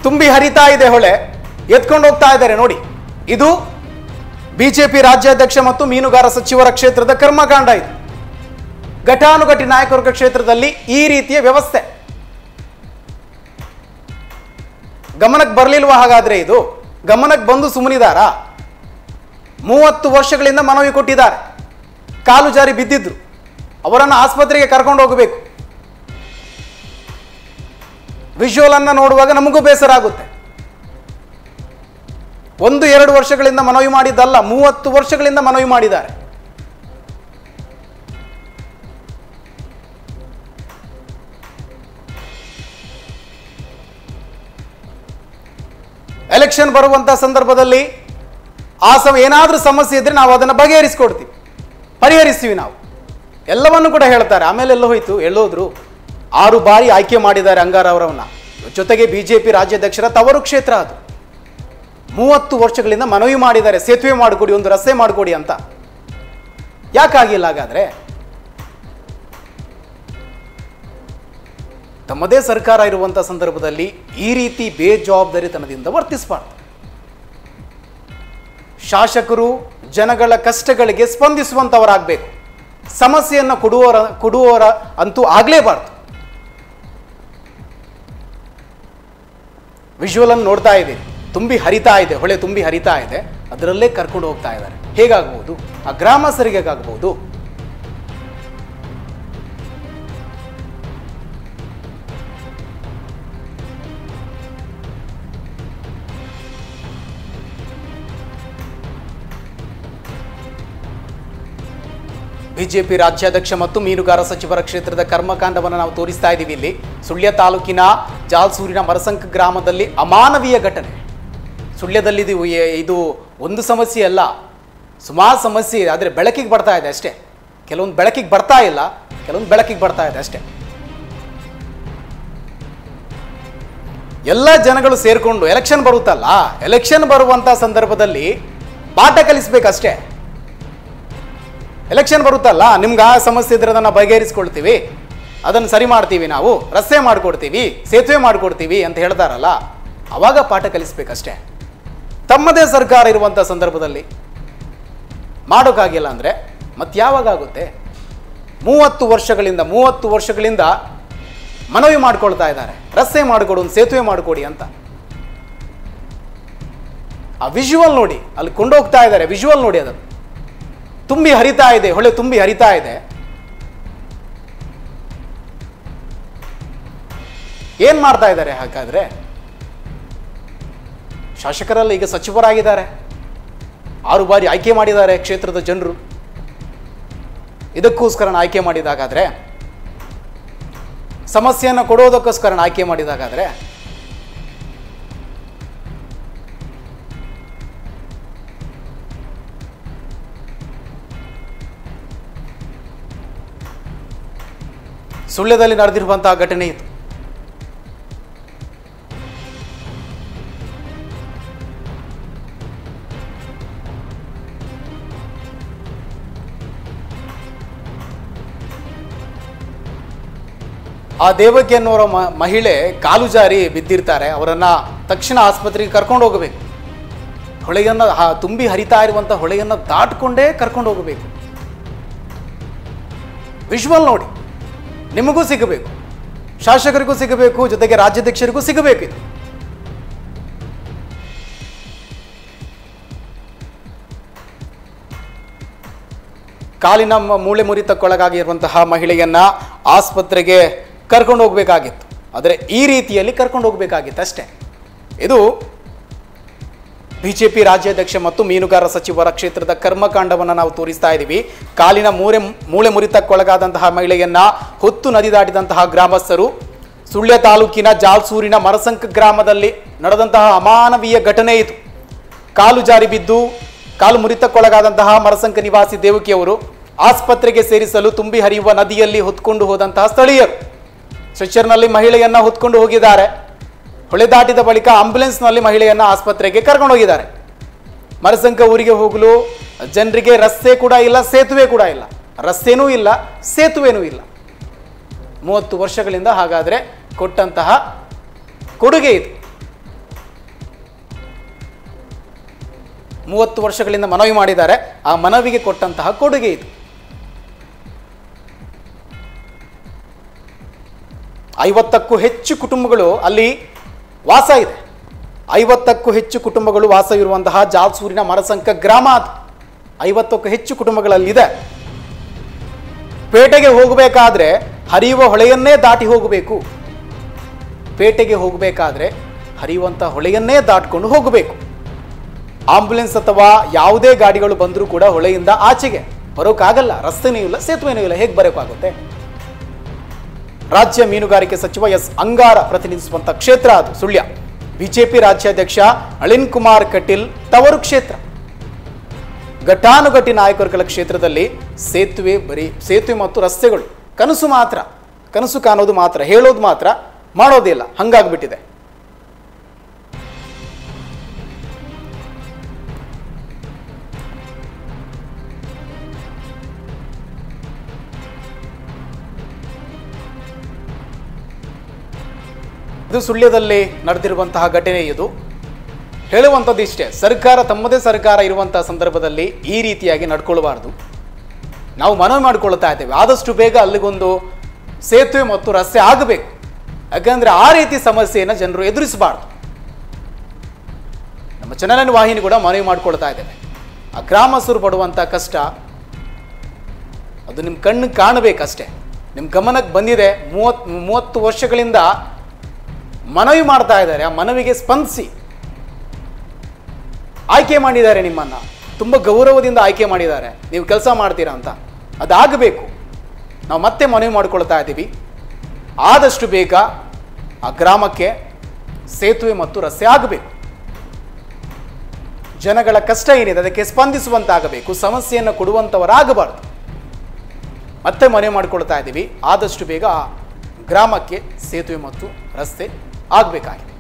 ತುಂಬಿ ಹರಿತಾ ಇದೆ ಹೊಳೆ ಎತ್ಕೊಂಡು ಹೋಗ್ತಾ ಇದ್ದಾರೆ ನೋಡಿ ಇದು ಬಿಜೆಪಿ ರಾಜ್ಯಾಧ್ಯಕ್ಷ ಮತ್ತು ಮೀನುಗಾರ ಸಚಿವರ ಕ್ಷೇತ್ರದ ಕರ್ಮಕಾಂಡ ಇದು ಘಟಾನುಘಟಿ ನಾಯಕವರ್ಗ ಕ್ಷೇತ್ರದಲ್ಲಿ ಈ ರೀತಿಯ ವ್ಯವಸ್ಥೆ ಗಮನಕ್ಕೆ ಬರಲಿಲ್ವಾ ಹಾಗಾದ್ರೆ ಇದು ಗಮನಕ್ಕೆ ಬಂದು ಸುಮ್ಮನಿದಾರಾ ಮೂವತ್ತು ವರ್ಷಗಳಿಂದ ಮನವಿ ಕೊಟ್ಟಿದ್ದಾರೆ ಕಾಲು ಜಾರಿ ಬಿದ್ದಿದ್ರು ಅವರನ್ನು ಆಸ್ಪತ್ರೆಗೆ ಕರ್ಕೊಂಡು ಹೋಗಬೇಕು ವಿಜುವಲ್ ಅನ್ನ ನೋಡುವಾಗ ನಮಗೂ ಬೇಸರ ಆಗುತ್ತೆ ಒಂದು ಎರಡು ವರ್ಷಗಳಿಂದ ಮನವಿ ಮಾಡಿದ್ದಲ್ಲ ಮೂವತ್ತು ವರ್ಷಗಳಿಂದ ಮನವಿ ಮಾಡಿದ್ದಾರೆ ಎಲೆಕ್ಷನ್ ಬರುವಂತ ಸಂದರ್ಭದಲ್ಲಿ ಆ ಸಮ ಏನಾದರೂ ಸಮಸ್ಯೆ ಇದ್ರೆ ನಾವು ಅದನ್ನು ಬಗೆಹರಿಸ್ಕೊಡ್ತೀವಿ ಪರಿಹರಿಸ್ತೀವಿ ನಾವು ಎಲ್ಲವನ್ನು ಕೂಡ ಹೇಳ್ತಾರೆ ಆಮೇಲೆ ಎಲ್ಲ ಹೋಯ್ತು ಎಲ್ಲೋದ್ರು ಆರು ಬಾರಿ ಆಯ್ಕೆ ಮಾಡಿದ್ದಾರೆ ಅಂಗಾರ ಅವರವನ್ನ ಜೊತೆಗೆ ಬಿಜೆಪಿ ರಾಜ್ಯಾಧ್ಯಕ್ಷರ ತವರು ಕ್ಷೇತ್ರ ಅದು ಮೂವತ್ತು ವರ್ಷಗಳಿಂದ ಮನವಿ ಮಾಡಿದ್ದಾರೆ ಸೇತುವೆ ಮಾಡಿಕೊಡಿ ಒಂದು ರಸ್ತೆ ಮಾಡಿಕೊಡಿ ಅಂತ ಯಾಕಾಗಿಲ್ಲ ಹಾಗಾದ್ರೆ ತಮ್ಮದೇ ಸರ್ಕಾರ ಇರುವಂಥ ಸಂದರ್ಭದಲ್ಲಿ ಈ ರೀತಿ ಬೇಜವಾಬ್ದಾರಿತನದಿಂದ ವರ್ತಿಸಬಾರ್ದು ಶಾಸಕರು ಜನಗಳ ಕಷ್ಟಗಳಿಗೆ ಸ್ಪಂದಿಸುವಂಥವರಾಗಬೇಕು ಸಮಸ್ಯೆಯನ್ನು ಕೊಡುವವರ ಕೊಡುವವರ ಅಂತೂ ಆಗಲೇಬಾರ್ದು ವಿಜುವಲ್ ಅನ್ನು ನೋಡ್ತಾ ಇದ್ದೀರಿ ತುಂಬಿ ಹರಿತಾ ಇದೆ ಹೊಳೆ ತುಂಬಿ ಹರಿತಾ ಇದೆ ಅದರಲ್ಲೇ ಕರ್ಕೊಂಡು ಹೋಗ್ತಾ ಇದ್ದಾರೆ ಹೇಗಾಗ್ಬೋದು ಆ ಗ್ರಾಮಸ್ಥರಿಗೆ ಹೇಗಾಗ್ಬೋದು ಬಿಜೆಪಿ ರಾಜ್ಯಾಧ್ಯಕ್ಷ ಮತ್ತು ಮೀನುಗಾರ ಸಚಿವರ ಕ್ಷೇತ್ರದ ಕರ್ಮಕಾಂಡವನ್ನು ನಾವು ತೋರಿಸ್ತಾ ಇದ್ದೀವಿ ಇಲ್ಲಿ ಸುಳ್ಯ ತಾಲೂಕಿನ ಜಾಲ್ಸೂರಿನ ಮರಸಂಕ ಗ್ರಾಮದಲ್ಲಿ ಅಮಾನವೀಯ ಘಟನೆ ಸುಳ್ಯದಲ್ಲಿ ಇದು ಎ- ಇದು ಒಂದು ಸಮಸ್ಯೆ ಅಲ್ಲ ಸುಮಾರು ಸಮಸ್ಯೆ ಇದೆ ಆದರೆ ಬೆಳಕಿಗೆ ಬರ್ತಾ ಇದೆ ಅಷ್ಟೇ ಕೆಲವೊಂದು ಬೆಳಕಿಗೆ ಬರ್ತಾ ಇಲ್ಲ ಕೆಲವೊಂದು ಬೆಳಕಿಗೆ ಬರ್ತಾ ಇದೆ ಅಷ್ಟೇ ಎಲ್ಲ ಜನಗಳು ಸೇರ್ಕೊಂಡು ಎಲೆಕ್ಷನ್ ಬರುತ್ತಲ್ಲ ಎಲೆಕ್ಷನ್ ಬರುವಂತ ಸಂದರ್ಭದಲ್ಲಿ ಪಾಠ ಕಲಿಸ್ಬೇಕಷ್ಟೇ ಎಲೆಕ್ಷನ್ ಬರುತ್ತಲ್ಲ ನಿಮ್ಗೆ ಆ ಸಮಸ್ಯೆ ಇದ್ರೆ ಅದನ್ನು ಬಗೆಹರಿಸ್ಕೊಳ್ತೀವಿ ಅದನ್ನು ಸರಿ ಮಾಡ್ತೀವಿ ನಾವು ರಸ್ತೆ ಮಾಡಿಕೊಡ್ತೀವಿ ಸೇತುವೆ ಮಾಡಿಕೊಡ್ತೀವಿ ಅಂತ ಹೇಳ್ತಾರಲ್ಲ ಅವಾಗ ಪಾಠ ಕಲಿಸ್ಬೇಕಷ್ಟೇ ತಮ್ಮದೇ ಸರ್ಕಾರ ಇರುವಂಥ ಸಂದರ್ಭದಲ್ಲಿ ಮಾಡೋಕ್ಕಾಗಿಲ್ಲ ಅಂದರೆ ಮತ್ತೆ ಯಾವಾಗ ಆಗುತ್ತೆ ಮೂವತ್ತು ವರ್ಷಗಳಿಂದ ಮೂವತ್ತು ವರ್ಷಗಳಿಂದ ಮನವಿ ಮಾಡ್ಕೊಳ್ತಾ ಇದ್ದಾರೆ ರಸ್ತೆ ಮಾಡಿಕೊಡು ಒಂದು ಸೇತುವೆ ಮಾಡಿಕೊಡಿ ಅಂತ ಆ ವಿಜುವಲ್ ನೋಡಿ ಅಲ್ಲಿ ಕೊಂಡೋಗ್ತಾ ಇದ್ದಾರೆ ವಿಜುವಲ್ ನೋಡಿ ಅದನ್ನು ತುಂಬಿ ಹರಿತಾ ಇದೆ ಹೊಳೆ ತುಂಬಿ ಹರಿತಾ ಇದೆ ಏನ್ ಮಾಡ್ತಾ ಇದ್ದಾರೆ ಹಾಗಾದ್ರೆ ಶಾಸಕರಲ್ಲಿ ಈಗ ಸಚಿವರಾಗಿದ್ದಾರೆ ಆರು ಬಾರಿ ಆಯ್ಕೆ ಮಾಡಿದ್ದಾರೆ ಕ್ಷೇತ್ರದ ಜನರು ಇದಕ್ಕೋಸ್ಕರ ಆಯ್ಕೆ ಮಾಡಿದಾಗಾದ್ರೆ ಸಮಸ್ಯೆಯನ್ನು ಕೊಡೋದಕ್ಕೋಸ್ಕರ ಆಯ್ಕೆ ಮಾಡಿದಾಗಾದ್ರೆ ಸುಳ್ಯದಲ್ಲಿ ನಡೆದಿರುವಂತಹ ಘಟನೆ ಇದು ಆ ದೇವಕಿ ಅನ್ನೋರ ಮ- ಮಹಿಳೆ ಕಾಲು ಜಾರಿ ಬಿದ್ದಿರ್ತಾರೆ ಅವರನ್ನ ತಕ್ಷಣ ಆಸ್ಪತ್ರೆಗೆ ಕರ್ಕೊಂಡು ಹೋಗಬೇಕು ಹೊಳೆಯನ್ನ ಹ- ತುಂಬಿ ಹರಿತಾ ಇರುವಂತ ಹೊಳೆಯನ್ನ ದಾಟ್ಕೊಂಡೇ ಕರ್ಕೊಂಡು ಹೋಗಬೇಕು ವಿಜುವಲ್ ನೋಡಿ ನಿಮಗೂ ಸಿಗಬೇಕು ಶಾಸಕರಿಗೂ ಸಿಗಬೇಕು ಜೊತೆಗೆ ರಾಜ್ಯಾಧ್ಯಕ್ಷರಿಗೂ ಸಿಗಬೇಕು ಇದು ಕಾಲಿನ ಮ- ಮೂಳೆ ಮುರಿತಕ್ಕೊಳಗಾಗಿರುವಂತಹ ಮಹಿಳೆಯನ್ನ ಆಸ್ಪತ್ರೆಗೆ ಕರ್ಕೊಂಡು ಹೋಗಬೇಕಾಗಿತ್ತು ಆದರೆ ಈ ರೀತಿಯಲ್ಲಿ ಕರ್ಕೊಂಡು ಹೋಗಬೇಕಾಗಿತ್ತು ಅಷ್ಟೇ ಇದು ಬಿಜೆಪಿ ರಾಜ್ಯಾಧ್ಯಕ್ಷ ಮತ್ತು ಮೀನುಗಾರ ಸಚಿವರ ಕ್ಷೇತ್ರದ ಕರ್ಮಕಾಂಡವನ್ನು ನಾವು ತೋರಿಸ್ತಾ ಇದ್ದೀವಿ ಕಾಲಿನ ಮೂಳೆ ಮೂಳೆ ಮುರಿತಕ್ಕೊಳಗಾದಂತಹ ಮಹಿಳೆಯನ್ನ ಹೊತ್ತು ನದಿ ದಾಟಿದಂತಹ ಗ್ರಾಮಸ್ಥರು ಸುಳ್ಯ ತಾಲೂಕಿನ ಜಾಲ್ಸೂರಿನ ಮರಸಂಕ ಗ್ರಾಮದಲ್ಲಿ ನಡೆದಂತಹ ಅಮಾನವೀಯ ಘಟನೆ ಇದು ಕಾಲು ಜಾರಿ ಬಿದ್ದು ಕಾಲು ಮುರಿತಕ್ಕೊಳಗಾದಂತಹ ಮರಸಂಕ ನಿವಾಸಿ ದೇವಕಿಯವರು ಆಸ್ಪತ್ರೆಗೆ ಸೇರಿಸಲು ತುಂಬಿ ಹರಿಯುವ ನದಿಯಲ್ಲಿ ಹೊತ್ಕೊಂಡು ಹೋದಂತಹ ಸ್ಥಳೀಯರು ಸ್ಟ್ರೆಚರ್ನಲ್ಲಿ ಮಹಿಳೆಯನ್ನ ಹೊತ್ಕೊಂಡು ಹೋಗಿದ್ದಾರೆ ಹೊಳೆ ದಾಟಿದ ಬಳಿಕ ಆಂಬ್ಯುಲೆನ್ಸ್ನಲ್ಲಿ ಮಹಿಳೆಯನ್ನ ಆಸ್ಪತ್ರೆಗೆ ಕರ್ಕೊಂಡು ಹೋಗಿದ್ದಾರೆ ಮರಸಂಕ ಊರಿಗೆ ಹೋಗಲು ಜನರಿಗೆ ರಸ್ತೆ ಕೂಡ ಇಲ್ಲ ಸೇತುವೆ ಕೂಡ ಇಲ್ಲ ರಸ್ತೆನೂ ಇಲ್ಲ ಸೇತುವೆನೂ ಇಲ್ಲ ಮೂವತ್ತು ವರ್ಷಗಳಿಂದ ಹಾಗಾದರೆ ಕೊಟ್ಟಂತಹ ಕೊಡುಗೆ ಇದು ಮೂವತ್ತು ವರ್ಷಗಳಿಂದ ಮನವಿ ಮಾಡಿದ್ದಾರೆ ಆ ಮನವಿಗೆ ಕೊಟ್ಟಂತಹ ಕೊಡುಗೆ ಇದು ಐವತ್ತಕ್ಕೂ ಹೆಚ್ಚು ಕುಟುಂಬಗಳು ಅಲ್ಲಿ ವಾಸ ಇದೆ ಐವತ್ತಕ್ಕೂ ಹೆಚ್ಚು ಕುಟುಂಬಗಳು ವಾಸವಿರುವಂತಹ ಜಾಲ್ಸೂರಿನ ಮರಸಂಕ ಗ್ರಾಮ ಅದು ಐವತ್ತಕ್ಕೂ ಹೆಚ್ಚು ಕುಟುಂಬಗಳಲ್ಲಿದೆ ಪೇಟೆಗೆ ಹೋಗಬೇಕಾದ್ರೆ ಹರಿಯುವ ಹೊಳೆಯನ್ನೇ ದಾಟಿ ಹೋಗಬೇಕು ಪೇಟೆಗೆ ಹೋಗಬೇಕಾದ್ರೆ ಹರಿಯುವಂಥ ಹೊಳೆಯನ್ನೇ ದಾಟ್ಕೊಂಡು ಹೋಗಬೇಕು ಆಂಬ್ಯುಲೆನ್ಸ್ ಅಥವಾ ಯಾವುದೇ ಗಾಡಿಗಳು ಬಂದರೂ ಕೂಡ ಹೊಳೆಯಿಂದ ಆಚೆಗೆ ಬರೋಕ್ಕಾಗಲ್ಲ ರಸ್ತೆನೂ ಇಲ್ಲ ಸೇತುವೆನೂ ಇಲ್ಲ ಹೇಗೆ ಬರೋಕ್ಕಾಗುತ್ತೆ ರಾಜ್ಯ ಮೀನುಗಾರಿಕೆ ಸಚಿವ ಎಸ್ ಅಂಗಾರ ಪ್ರತಿನಿಧಿಸುವಂತ ಕ್ಷೇತ್ರ ಅದು ಸುಳ್ಯ ಬಿಜೆಪಿ ರಾಜ್ಯಾಧ್ಯಕ್ಷ ಅಳಿನ್ ಕುಮಾರ್ ಕಟೀಲ್ ತವರು ಕ್ಷೇತ್ರ ಘಟಾನುಘಟಿ ನಾಯಕರುಗಳ ಕ್ಷೇತ್ರದಲ್ಲಿ ಸೇತುವೆ ಬರೀ ಸೇತುವೆ ಮತ್ತು ರಸ್ತೆಗಳು ಕನಸು ಮಾತ್ರ ಕನಸು ಕಾಣೋದು ಮಾತ್ರ ಹೇಳೋದು ಮಾತ್ರ ಮಾಡೋದಿಲ್ಲ ಹಂಗಾಗ್ಬಿಟ್ಟಿದೆ ಇದು ಸುಳ್ಯದಲ್ಲಿ ನಡೆದಿರುವಂತಹ ಘಟನೆ ಇದು ಹೇಳುವಂಥದ್ದು ಇಷ್ಟೇ ಸರ್ಕಾರ ತಮ್ಮದೇ ಸರ್ಕಾರ ಇರುವಂತಹ ಸಂದರ್ಭದಲ್ಲಿ ಈ ರೀತಿಯಾಗಿ ನಡ್ಕೊಳ್ಬಾರ್ದು ನಾವು ಮನವಿ ಮಾಡಿಕೊಳ್ತಾ ಇದ್ದೇವೆ ಆದಷ್ಟು ಬೇಗ ಅಲ್ಲಿಗೊಂದು ಸೇತುವೆ ಮತ್ತು ರಸ್ತೆ ಆಗಬೇಕು ಯಾಕಂದ್ರೆ ಆ ರೀತಿ ಸಮಸ್ಯೆಯನ್ನು ಜನರು ಎದುರಿಸಬಾರ್ದು ನಮ್ಮ ಚನಲನ್ ವಾಹಿನಿ ಕೂಡ ಮನವಿ ಮಾಡ್ಕೊಳ್ತಾ ಇದ್ದೇವೆ ಆ ಗ್ರಾಮಸ್ಥರು ಪಡುವಂಥ ಕಷ್ಟ ಅದು ನಿಮ್ಮ ಕಣ್ಣಿಗೆ ಕಾಣಬೇಕಷ್ಟೇ ನಿಮ್ಮ ಗಮನಕ್ಕೆ ಬಂದಿದೆ ಮೂವತ್ ಮೂವತ್ತು ವರ್ಷಗಳಿಂದ ಮನವಿ ಮಾಡ್ತಾ ಇದ್ದಾರೆ ಆ ಮನವಿಗೆ ಸ್ಪಂದಿಸಿ ಆಯ್ಕೆ ಮಾಡಿದ್ದಾರೆ ನಿಮ್ಮನ್ನ ತುಂಬ ಗೌರವದಿಂದ ಆಯ್ಕೆ ಮಾಡಿದ್ದಾರೆ ನೀವು ಕೆಲಸ ಮಾಡ್ತೀರಾ ಅಂತ ಅದಾಗಬೇಕು ನಾವು ಮತ್ತೆ ಮನವಿ ಮಾಡ್ಕೊಳ್ತಾ ಇದ್ದೀವಿ ಆದಷ್ಟು ಬೇಗ ಆ ಗ್ರಾಮಕ್ಕೆ ಸೇತುವೆ ಮತ್ತು ರಸ್ತೆ ಆಗಬೇಕು ಜನಗಳ ಕಷ್ಟ ಏನಿದೆ ಅದಕ್ಕೆ ಸ್ಪಂದಿಸುವಂತಾಗಬೇಕು ಸಮಸ್ಯೆಯನ್ನು ಕೊಡುವಂಥವರಾಗಬಾರ್ದು ಮತ್ತೆ ಮನವಿ ಮಾಡ್ಕೊಳ್ತಾ ಇದ್ದೀವಿ ಆದಷ್ಟು ಬೇಗ ಆ ಗ್ರಾಮಕ್ಕೆ ಸೇತುವೆ ಮತ್ತು ರಸ್ತೆ ಆಗಬೇಕಾಗಿದೆ